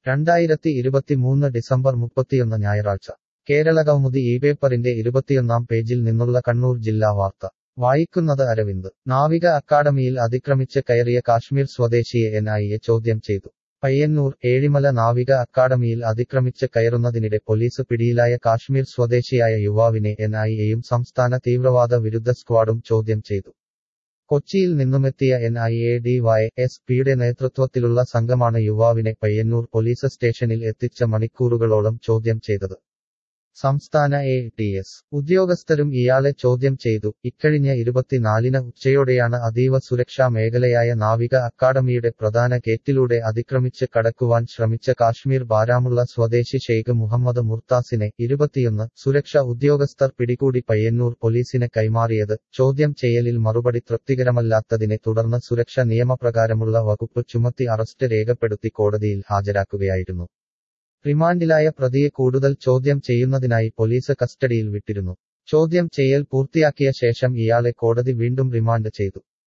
രണ്ടായിരത്തി ഇരുപത്തിമൂന്ന് ഡിസംബർ മുപ്പത്തിയൊന്ന് ഞായറാഴ്ച കേരള കൗമുദി ഈ പേപ്പറിന്റെ ഇരുപത്തിയൊന്നാം പേജിൽ നിന്നുള്ള കണ്ണൂർ ജില്ലാ വാർത്ത വായിക്കുന്നത് അരവിന്ദ് നാവിക അക്കാഡമിയിൽ അതിക്രമിച്ച് കയറിയ കാശ്മീർ സ്വദേശിയെ എൻ ഐ എ ചോദ്യം ചെയ്തു പയ്യന്നൂർ ഏഴിമല നാവിക അക്കാഡമിയിൽ അതിക്രമിച്ച് കയറുന്നതിനിടെ പോലീസ് പിടിയിലായ കാശ്മീർ സ്വദേശിയായ യുവാവിനെ എൻ ഐ എയും സംസ്ഥാന തീവ്രവാദ വിരുദ്ധ സ്ക്വാഡും ചോദ്യം ചെയ്തു കൊച്ചിയിൽ നിന്നുമെത്തിയ N I A D Y S പിയുടെ നേതൃത്വത്തിലുള്ള സംഘമാണ് യുവാവിനെ പയ്യന്നൂർ പോലീസ് സ്റ്റേഷനിൽ എത്തിച്ച മണിക്കൂറുകളോളം ചോദ്യം ചെയ്തത് സംസ്ഥാന എ ടി എസ് ഉദ്യോഗസ്ഥരും ഇയാളെ ചോദ്യം ചെയ്തു ഇക്കഴിഞ്ഞ ഇരുപത്തിനാലിന് ഉച്ചയോടെയാണ് അതീവ സുരക്ഷാ മേഖലയായ നാവിക അക്കാഡമിയുടെ പ്രധാന ഗേറ്റിലൂടെ അതിക്രമിച്ച് കടക്കുവാൻ ശ്രമിച്ച കാശ്മീർ ബാരാമുള്ള സ്വദേശി ഷെയ്ഖ് മുഹമ്മദ് മുർത്താസിനെ ഇരുപത്തിയൊന്ന് സുരക്ഷാ ഉദ്യോഗസ്ഥർ പിടികൂടി പയ്യന്നൂർ പോലീസിന് കൈമാറിയത് ചോദ്യം ചെയ്യലിൽ മറുപടി തൃപ്തികരമല്ലാത്തതിനെ തുടർന്ന് സുരക്ഷ നിയമപ്രകാരമുള്ള വകുപ്പ് ചുമത്തി അറസ്റ്റ് രേഖപ്പെടുത്തി കോടതിയിൽ ഹാജരാക്കുകയായിരുന്നു റിമാൻഡിലായ പ്രതിയെ കൂടുതൽ ചോദ്യം ചെയ്യുന്നതിനായി പോലീസ് കസ്റ്റഡിയിൽ വിട്ടിരുന്നു ചോദ്യം ചെയ്യൽ പൂർത്തിയാക്കിയ ശേഷം ഇയാളെ കോടതി വീണ്ടും റിമാൻഡ് ചെയ്തു